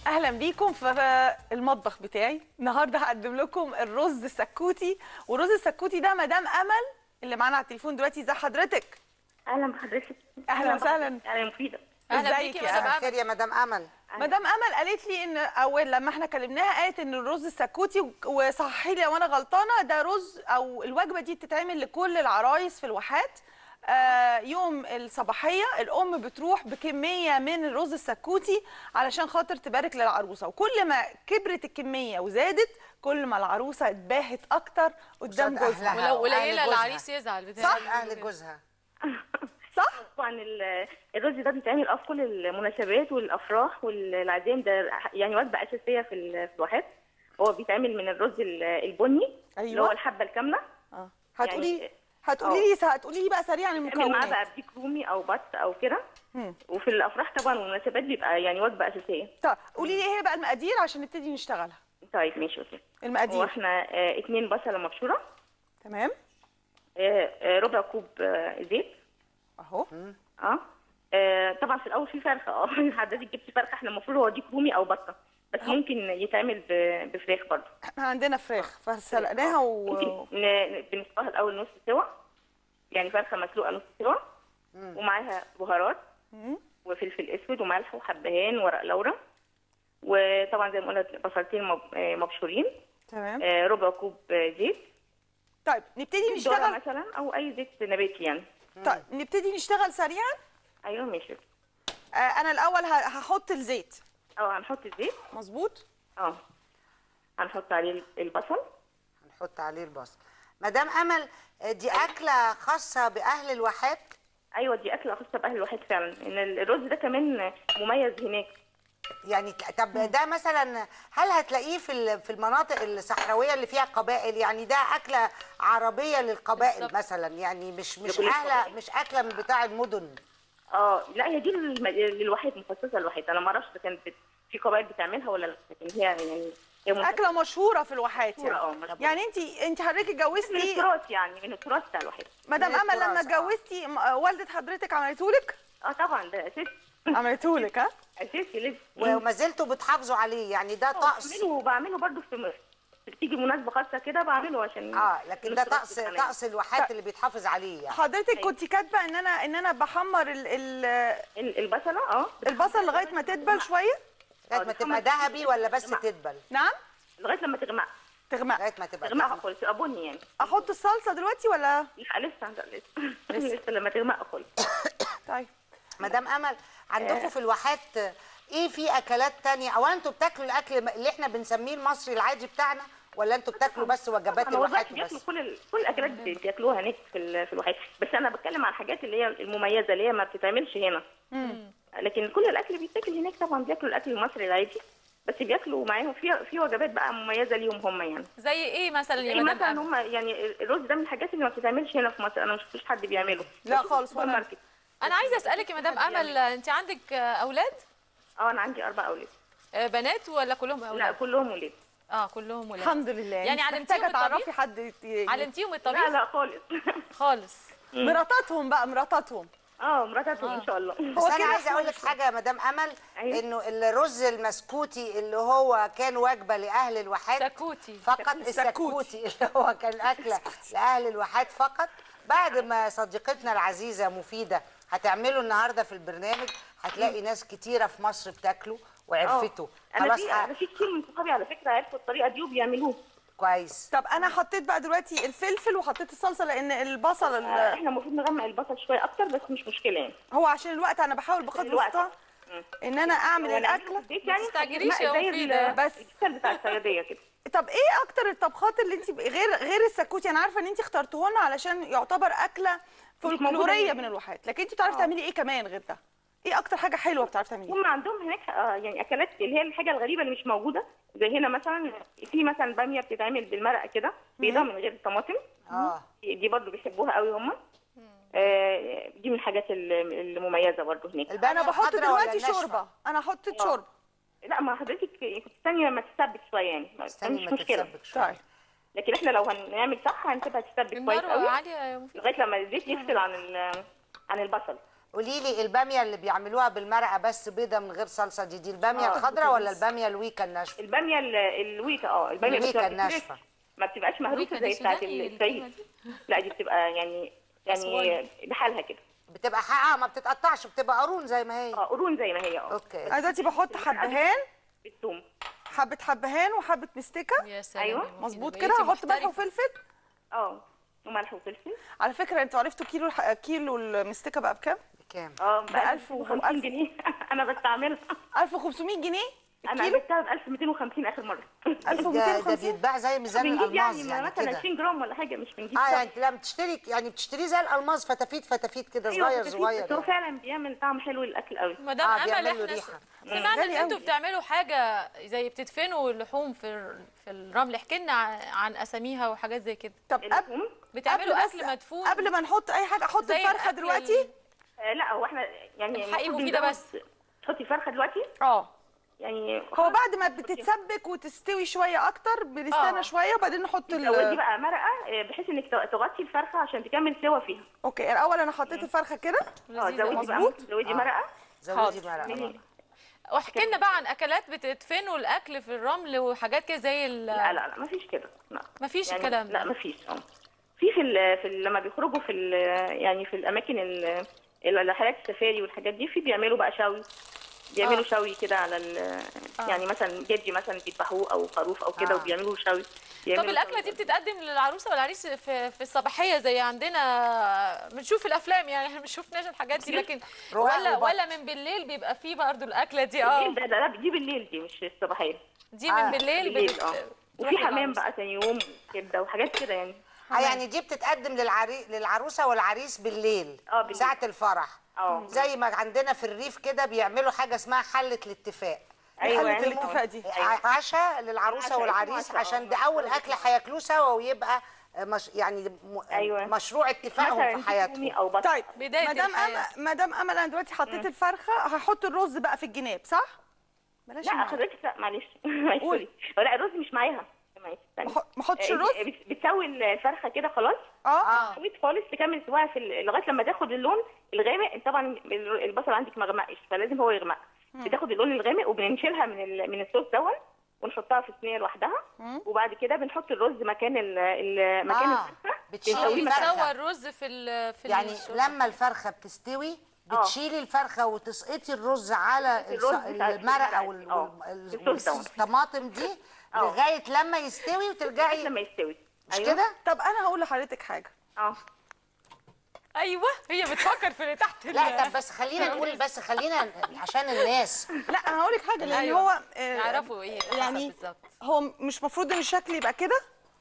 اهلا بيكم في المطبخ بتاعي النهارده هقدم لكم الرز السكوتي والرز السكوتي ده مدام امل اللي معانا على التليفون دلوقتي ازي حضرتك اهلا بحضرتك أهلا وسهلا. اهلا مفيده اهلا ازيك بيكي يا يا أمل؟ مدام خير يا مدام امل مدام امل قالت لي ان اول لما احنا كلمناها قالت ان الرز السكوتي وصححي لي لو انا غلطانه ده رز او الوجبه دي بتتعمل لكل العرايس في الواحات آه، يوم الصباحيه الام بتروح بكميه من الرز السكوتي علشان خاطر تبارك للعروسه وكل ما كبرت الكميه وزادت كل ما العروسه اتباهت اكتر قدام قصاد جوزها أهلها. ولو قليله أهل جوزها. العريس يزعل بتاع صح، اهل جوزها صح طبعا ال- الرز ده بيتعمل اه في كل المناسبات والافراح والعزايم ده يعني وجبه اساسيه في ال- في الواحات هو بيتعمل من الرز ال- البني اللي أيوة. هو الحبه الكامله اه هتقولي يعني- هتقولي لي هتقولي لي بقى سريعا بيتعمل معاه المكونات بقى بديك رومي او بط او كده مم. وفي الافراح طبعا والمناسبات بيبقى يعني وجبه اساسيه طيب قولي لي ايه هي بقى المقادير عشان نبتدي نشتغلها طيب ماشي اوكي المقادير واحنا آه اتنين بصله مبشوره تمام آه آه ربع كوب آه زيت اهو اه آه، طبعا في الاول في فرخه اه حضرتك جبتي فرخه احنا المفروض هو ديك رومي او بطه بس ممكن يتعمل ب- بفراخ برضه احنا عندنا فراخ فسلقناها و ممكن ن- بنسلقها الاول نص سوا يعني فرخه مسلوقه نص سوا ومعاها بهارات مم. وفلفل اسود وملح وحبهان ورق لورا وطبعا زي ما قلنا بصلتين مب- آه، مبشورين تمام آه، ربع كوب آه، زيت طيب نبتدي ذرة نشتغل مثلا او اي زيت نباتي يعني طيب نبتدي نشتغل سريعا ايوه ماشي آه انا الاول ه- هحط الزيت اه هنحط الزيت مظبوط اه هنحط عليه البصل هنحط عليه البصل مدام امل آه، دي اكله خاصه باهل الواحات ايوه دي اكله خاصه باهل الواحد فعلا ان الرز ده كمان مميز هناك يعني ت- طب ده مثلا هل هتلاقيه في ال- في المناطق الصحراويه اللي فيها قبائل يعني ده اكله عربيه للقبائل بالظبط. مثلا يعني مش مش لكل اهله القبائل. مش اكله من بتاع المدن اه لا هي دي للم- للوحيد مخصصه للوحيد انا ما اعرفش إذا كانت بت- في قبائل بتعملها ولا لا لكن هي يعني هي مخصصة اكله مشهوره في الواحات مشهورة، اه، يعني مشهورة. يعني انت انت حضرتك من اتجوزتي التراث يعني من التراث بتاع الوحيد مدام من امل لما التراث، اه. اتجوزتي م- آه، والده حضرتك عملتهولك اه طبعا ده اساسي عملتهولك ها اساسي لازم وما زلتوا بتحافظوا عليه يعني ده طقس بعمله بعمله برضه في بتيجي مناسبه خاصه كده بعمله عشان اه لكن من ده التراث طقس بتاعنا. طقس الواحات اللي بيتحافظ عليه يعني حضرتك كنت كاتبه ان انا ان انا بحمر ال ال ال- البصله اه البصل لغايه ما تدبل شويه لغايه ما تبقى ذهبي ولا بس تغمق. تدبل نعم لغايه لما تغمق تغمق لغايه ما تبقى تغمقها ذهبي. خالص تبقى بني يعني احط الصلصه دلوقتي ولا لا لسه لسه لسه لما تغمق خالص طيب مدام امل عندكم في الواحات ايه في اكلات تانية او انتوا بتاكلوا الاكل اللي احنا بنسميه المصري العادي بتاعنا ولا انتوا بتاكلوا بس وجبات انا الواحات والله بياكلوا بس كل ال- كل الاكلات بي- بياكلوها هناك في ال- في الواحات بس انا بتكلم عن الحاجات اللي هي المميزه اللي هي ما بتتعملش هنا لكن كل الاكل بيتاكل هناك طبعا بياكلوا الاكل المصري العادي بس بياكلوا معاهم في في وجبات بقى مميزه ليهم هم يعني زي ايه مثلا يا زي مدام مثلا أمل؟ هم يعني الرز ده من الحاجات اللي ما بتتعملش هنا في مصر انا ما شفتش حد بيعمله لا بشوف خالص في السوبر ولا- ماركت. انا عايزه اسالك يا مدام امل انت عندك آه، اولاد اه انا عندي اربع اولاد آه، بنات ولا كلهم لا اولاد كلهم ولاد اه كلهم ولاد الحمد لله يعني مش علمتيهم محتاجه تعرفي الطبيخ حد ي- علمتيهم لا الطبيخ لا خالص خالص مراتاتهم بقى مراتاتهم اه مراتاتهم ان شاء الله بس هو انا كده عايزه إحنا اقول لك مش- حاجه يا مدام امل أيوة. انه الرز المسكوتي اللي هو كان وجبه لاهل الواحات سكوتي فقط السكوتي. السكوتي اللي هو كان اكله لاهل الواحات فقط بعد ما صديقتنا العزيزه مفيده هتعمله النهارده في البرنامج هتلاقي ناس كتيره في مصر بتاكله وعرفته آه. انا خلاص في ه- انا في كتير من صحابي على فكره عرفوا الطريقه دي وبيعملوه كويس طب انا حطيت بقى دلوقتي الفلفل وحطيت الصلصه لان البصل ال- آه، احنا المفروض نغمق البصل شويه اكتر بس مش مشكله يعني هو عشان الوقت انا بحاول بقدر الوقت. المستطاع ان انا اعمل هو العجينة الاكله في البيت يعني تستعجليش يا زي مفيدة. ال- بس. الكسل بتاع الصياديه كده طب ايه اكتر الطبخات اللي انت غير غير السكوتي انا عارفه ان انت اخترتوهن علشان يعتبر اكله فولكلوريه موجودة من الواحات لكن انت بتعرفي تعملي ايه كمان غير ده ايه اكتر حاجه حلوه بتعرفي تعمليها هم عندهم هناك آه، يعني اكلات اللي هي الحاجه الغريبه اللي مش موجوده زي هنا مثلا في مثلا باميه بتتعمل بالمرقه كده بيضه من غير الطماطم اه دي برضو بيحبوها قوي هم آه، دي من الحاجات ال- المميزه برضو هناك البامية انا بحط الخضراء ولا دلوقتي الناشفة؟ شوربه انا حطيت آه. شوربه لا ما حضرتك كنت استني لما تتسبك شويه يعني استني مش ما مشكله تتسبك شويه طيب لكن احنا لو هنعمل صح هنسيبها تتسبك كويس النار قوي عاليه يا مفيدة لغايه لما الزيت يفصل عن ال- عن البصل قولي لي الباميه اللي بيعملوها بالمرقه بس بيضه من غير صلصه دي دي الباميه آه، الخضراء ولا الباميه الويكا الناشفه الباميه ال- الويكا اه الباميه الويكا بتبقى الناشفة. ما بتبقاش مهروسه الويكا زي دي بتاعت سوداني الزعيد الكلمة لا دي بتبقى يعني يعني أسواني. بحالها كده بتبقى حقها ما بتتقطعش بتبقى قرون زي ما هي اه قرون زي ما هي اه اوكي انا دلوقتي بحط حبهان بالثوم حبه حبهان وحبه مستكه يا سلام أيوة، يا مفيدة. مظبوط بقيتي كده هحط ملح محترفة. وفلفل اه وملح وفلفل على فكره انتوا عرفتوا كيلو الح- كيلو المستكه بقى بكام بكام اه ب ب 1000 1050 جنيه انا بستعملها 1500 جنيه انا الكيلو جبتها ب 1250 اخر مره ده ده 1250 بيتباع زي ميزان بنجيب يعني الالماس يعني مثلا كده 20 جرام ولا حاجه مش بنجيب اه طبعاً. يعني لما بتشتري يعني بتشتريه زي الالماس فتافيت فتافيت كده أيوة، صغير بس صغير بس هو يعني. فعلا بيعمل طعم حلو للاكل قوي مدام آه، امل بيعمل له احنا ريحة. س- سمعنا ان غالي انتوا أوي. بتعملوا حاجه زي بتدفنوا اللحوم في ال- في الرمل احكي لنا ع- عن اساميها وحاجات زي كده طب قبل اللحوم بتعملوا قبل بس- اكل مدفون قبل ما نحط اي حاجه احط زي الفرخه الأكل دلوقتي ال- آه لا هو احنا يعني الحقيقي المفروض مفيدة نزود- بس. تحطي الفرخه دلوقتي اه يعني هو بعد ما بتتسبك وتستوي شويه اكتر بنستنى آه. شويه وبعدين نحط تزودي ال بقى مرقه آه، بحيث انك تغطي الفرخه عشان تكمل سوا فيها اوكي الاول انا حطيت الفرخه كده اه لذيذة. زودي بقى مظبوط. زودي آه. مرقه زودي حاضر. مرقه اعملي- واحكي لنا بقى عن اكلات بتدفنوا الاكل في الرمل وحاجات كده زي ال- لا لا لا مفيش كده لا مفيش يعني الكلام لا ده مفيش اه في في ال في ال لما بيخرجوا في ال يعني في الاماكن ال- الرحلات السفاري والحاجات دي في بيعملوا بقى شوي بيعملوا آه. شوي كده على ال يعني مثلا جدي مثلا بيذبحوه او خروف او كده آه. وبيعملوا شوي طب بيعملوا الاكله شوي دي بتتقدم للعروسه والعريس في في الصباحيه زي عندنا بنشوف الافلام يعني احنا ما شفناش الحاجات دي لكن رواق ولا وبط. ولا من بالليل بيبقى فيه برضه الاكله دي اه بالليل ده ده ده- دي بالليل دي مش الصباحيه دي من آه، بالليل بالليل بت- اه تروح وفي حمام للعروسة. بقى ثاني يوم كده وحاجات كده يعني اه يعني دي بتتقدم للعري... للعروسه والعريس بالليل آه، بالليل. ساعه الفرح اه زي ما عندنا في الريف كده بيعملوا حاجه اسمها حله الاتفاق ايوه حلة يعني الاتفاق دي عشاء للعروسه عشاء والعريس اسمه عشاء، عشان ده آه. اول اكل هياكلوه سوا ويبقى مش يعني م... أيوة. مشروع اتفاقهم مثلا في حياتهم تومي او بصل طيب بداية مدام الحياة. أم... مدام امل انا دلوقتي حطيت الفرخه هحط الرز بقى في الجناب صح بلاش لا المعلقة. حضرتك لا معلش معلش قولي. سوري لا الرز مش معاها معلش استني. ما أح- ما احطش آه، الرز بت- بتسوي الفرخه كده خلاص اه سويت خالص تكمل سواها في ال- لغايه لما تاخد اللون الغامق طبعا ال- البصل عندك ما غمقش فلازم هو يغمق بتاخد اللون الغامق وبنشيلها من ال- من الصوص دون ونحطها في صينيه لوحدها وبعد كده بنحط الرز مكان ال ال- مكان آه، الفرخه بتشيلي بنسويه الفرخة. مكان بتسوى الرز في ال في يعني الصوص. لما الفرخه بتستوي آه. بتشيلي الفرخه وتسقطي الرز على الرز الص- بتاع المرقه المرقة. وال- آه. وال- الصوص ده. والطماطم دي آه. لغايه لما يستوي لغايه وترجعي لما يستوي مش أيوة. كده؟ طب انا هقول لحضرتك حاجه اه ايوه هي بتفكر في اللي تحت ال- لا طب بس خلينا نقول بس خلينا عشان الناس لا انا هقول لك حاجه لان أيوة. هو آه، يعرفوا ايه اللي يعني حصل بالظبط هو مش مفروض ان الشكل يبقى كده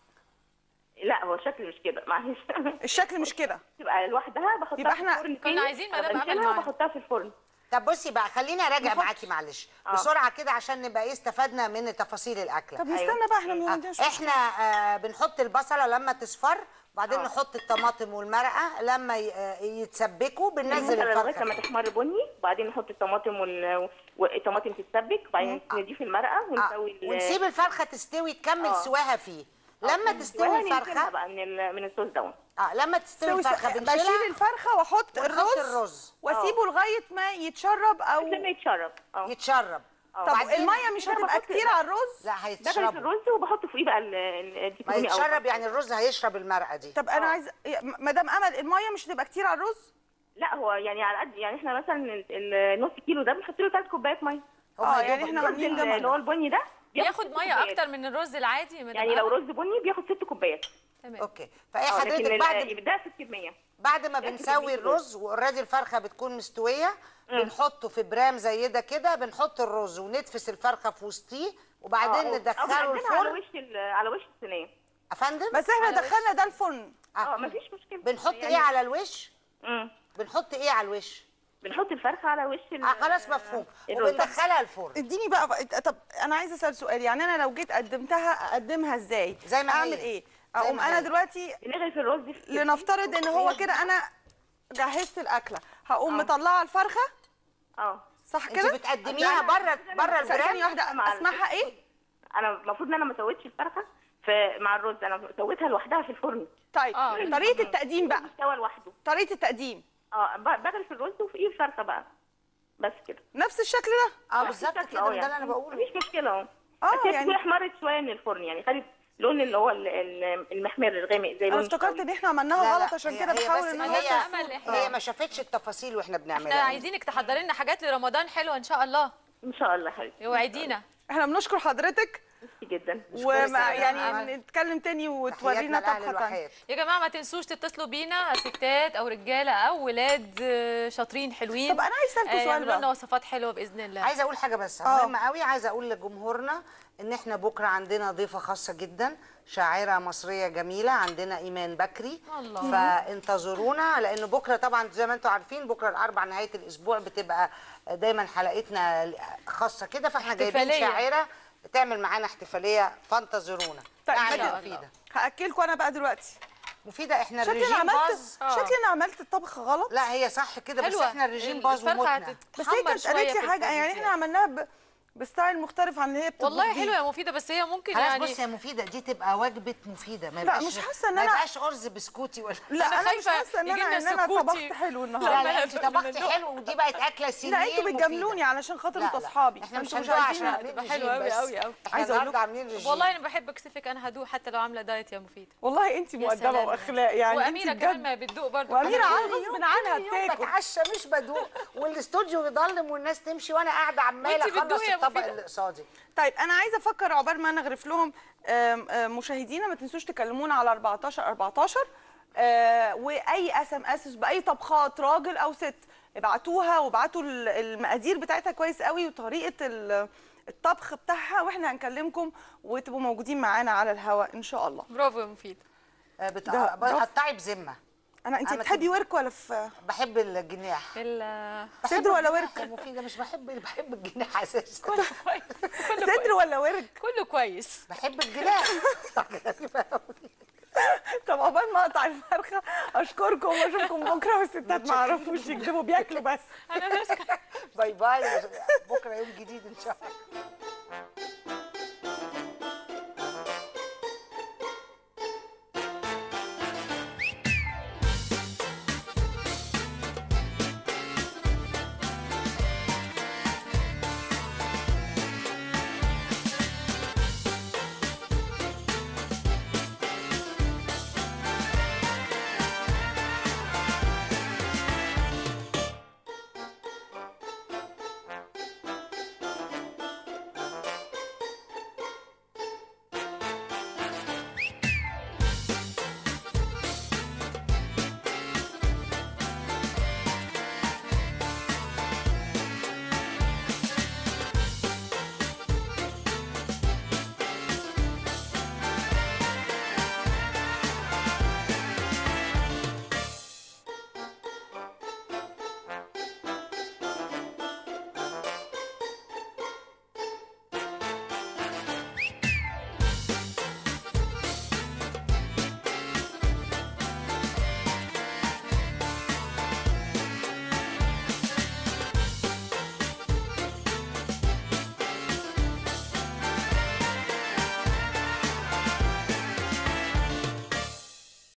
لا هو شكل مش كده معلش الشكل مش كده تبقى لوحدها بحطها يبقى في إحنا الفرن كنا تاني. عايزين مدام أمل بنشيلها معانا. وبحطها في الفرن طب بصي بقى خلينا اراجع نحط. معاكي معلش آه. بسرعه كده عشان نبقى ايه استفدنا من تفاصيل الاكله طب نستنى بقى احنا ما آه، عندناش احنا آه بنحط البصله لما تصفر وبعدين آه. نحط الطماطم والمرقه لما ي- آه، يتسبكوا بننزل مثلا لغايه الفرخه لما تحمر بني وبعدين نحط الطماطم وال... والطماطم تتسبك وبعدين نضيف المرقه آه. ونسوي ال- ونسيب الفرخه تستوي تكمل آه. سواها فيه لما تستوي وننزلها الفرخه بقى من ال... من الصوص دون اه لما تستوي سوي الفرخه بشيل بنشيلها الفرخه واحط ونحط الرز الرز واسيبه لغايه ما يتشرب او لما يتشرب اه يتشرب آه. طب وبعدين الميه مش كده هتبقى بحط- كتير على الرز لا دخل في هيتشرب الرز وبحط فوقيه بقى ال- ال- ما الديكرومي أو- يتشرب يعني الرز هيشرب المرقه دي طب انا آه. عايزه مدام امل الميه مش هتبقى كتير على الرز لا هو يعني على قد يعني احنا مثلا ال- ال- النص كيلو ده بنحط له ثلاث كوبايات ميه اه هما يعني يدوبك احنا الرز عاملين ده اللي هو البني ده بياخد ست ميه كوبايات. اكتر من الرز العادي يا مدام يعني لو أمل؟ رز بني بياخد ست كوبايات تمام اوكي فايه اه لكن حضرتك ال- بعد ده 6% بعد ما ده بنسوي كده الرز واوريدي الفرخه بتكون مستويه بنحطه في برام زي ده كده بنحط الرز وندفس الفرخه في وسطيه وبعدين أو ندخله بنقدمها على الفرن وش ال- على وش الصينيه افندم بس احنا على وش. دخلنا ده الفرن اه مفيش مشكله بنحط يعني- ايه على الوش مم. بنحط ايه على الوش بنحط الفرخه على وش ال- اه خلاص مفهوم الرز. وبندخلها الفرن اديني بقى طب انا عايزه اسال سؤال يعني انا لو جيت قدمتها اقدمها ازاي زي ما هي. اعمل ايه زي اقوم ما انا هي. دلوقتي بنغرف الرز في لنفترض ان هو كده انا جهزت الاكله هقوم آه. مطلعه الفرخه اه صح انت كده بتقدميها لا، بره لا، بره لا، البرام ثانيه واحده مع اسمعها ايه انا المفروض ان انا ما سويتش الفرخه في مع الرز انا سويتها لوحدها في الفرن طيب آه. طريقه التقديم بقى مستوى لوحده طريقه التقديم اه ب- بغرف الرز وفوقيه الفرخه بقى بس كده نفس الشكل ده اه بالظبط شكل- كده اه ده اللي انا يعني بقوله مفيش مشكله اهو اه بس هي يعني يعني احمرت شويه من الفرن يعني خدت لون اللي هو ال- ال- المحمر الغامق زي انا لون افتكرت الشاوي. ان احنا عملناها لا، غلط لا، عشان هي- كده هي بحاول بس ان إن انا هي- أوصل. أمل إحنا- هي ما شافتش التفاصيل واحنا احنا بنعملها عايزينك تحضري لنا حاجات لرمضان حلوه ان شاء الله ان شاء الله يا حبيبتي اوعدينا احنا بنشكر حضرتك ميرسي جدا وما يا يعني جماعة. نتكلم تاني تحياتنا وتورينا لأهل طبخه تانية الواحات. يا جماعه ما تنسوش تتصلوا بينا ستات او رجاله او ولاد آه، شاطرين حلوين طب أنا عايز أسألكوا آه، سؤال يعملوا بقى. لنا وصفات حلوه باذن الله عايزه اقول حاجه بس آه. مهمه قوي عايزه اقول لجمهورنا ان احنا بكره عندنا ضيفه خاصه جدا شاعره مصريه جميله عندنا ايمان بكري الله. فانتظرونا لان بكره طبعا زي ما انتم عارفين بكره الاربع نهايه الاسبوع بتبقى دايما حلقتنا خاصه كده فاحنا جايبين احتفالية. شاعره تعمل معانا احتفاليه فانتظرونا طيب نعم ما يا تن- مفيده هاكلكم انا بقى دلوقتي مفيده احنا شكلي الرجيم انا عملت باظ آه. شكلي انا عملت الطبخ غلط لا هي صح كده بس حلوه احنا الرجيم باظ الفرخة ومتنا بس هي هتتحمر كانت شوية قالت في لي حاجه يعني الفريزر. احنا عملناها ب... بستايل مختلف عن اللي هي بتطبخ والله بيه. حلوه يا مفيده بس هي ممكن خلاص يعني بص يا مفيده دي تبقى وجبه مفيده ما لا، يبقاش مش حاسة إن ما أنا- يبقاش ارز بسكوتي ولا لا أنا انا, مش خايفة حاسه ان انا يجيلنا ان انا سكوتي. طبخت حلو لا النهارده لا انت طبختي بندوق. حلو ودي بقت اكله سنين لا انتوا مفيدة. بتجاملوني علشان خاطر لا، انتوا لا. اصحابي احنا مش انتوا هندوق عايزين عشان عاملين تبقى رجيم حلوة أوي بس. أوي أوي. احنا عايزة أقول النهارده عاملين رجيم والله انا بحب اكسفك انا هدوق حتى لو عامله دايت يا مفيده والله انت يا مؤدبه سلام. واخلاق يعني واميره انت كمان بجد ما بتدوق برضه واميره أنا عاد كل غصب يوم- عنها كل يوم بتاكل بتعشى مش بدوق والاستوديو يضلم والناس تمشي وانا قاعده عماله وانتي اخلص بتدوقي يا الطبق مفيدة؟ اللي قصادي طيب انا عايزه افكر عقبال ما نغرف لهم آم، آم، مشاهدينا ما تنسوش تكلمونا على 14 14 آه، واي اس ام اس باي طبخات راجل او ست ابعتوها وابعتوا ال- المقادير بتاعتها كويس قوي وطريقه ال- الطبخ بتاعها واحنا هنكلمكم وتبقوا موجودين معانا على الهواء ان شاء الله برافو يا مفيده آه، بت- ده- بقطعي بذمه انا انت أنا بتحبي كده. ورك ولا في بحب الجناح ال- صدر بحب ولا الجناح ورك يا مفيده مش بحب بحب الجناح اساسا كله كويس كله صدر كويس ولا ورك كله كويس بحب الجناح غريبة أوي. طب عقبال ما اقطع الفرخه اشكركم واشوفكم بكره والستات ما عرفوش يكذبوا بياكلوا بس انا ماسكه باي باي بكره يوم جديد ان شاء الله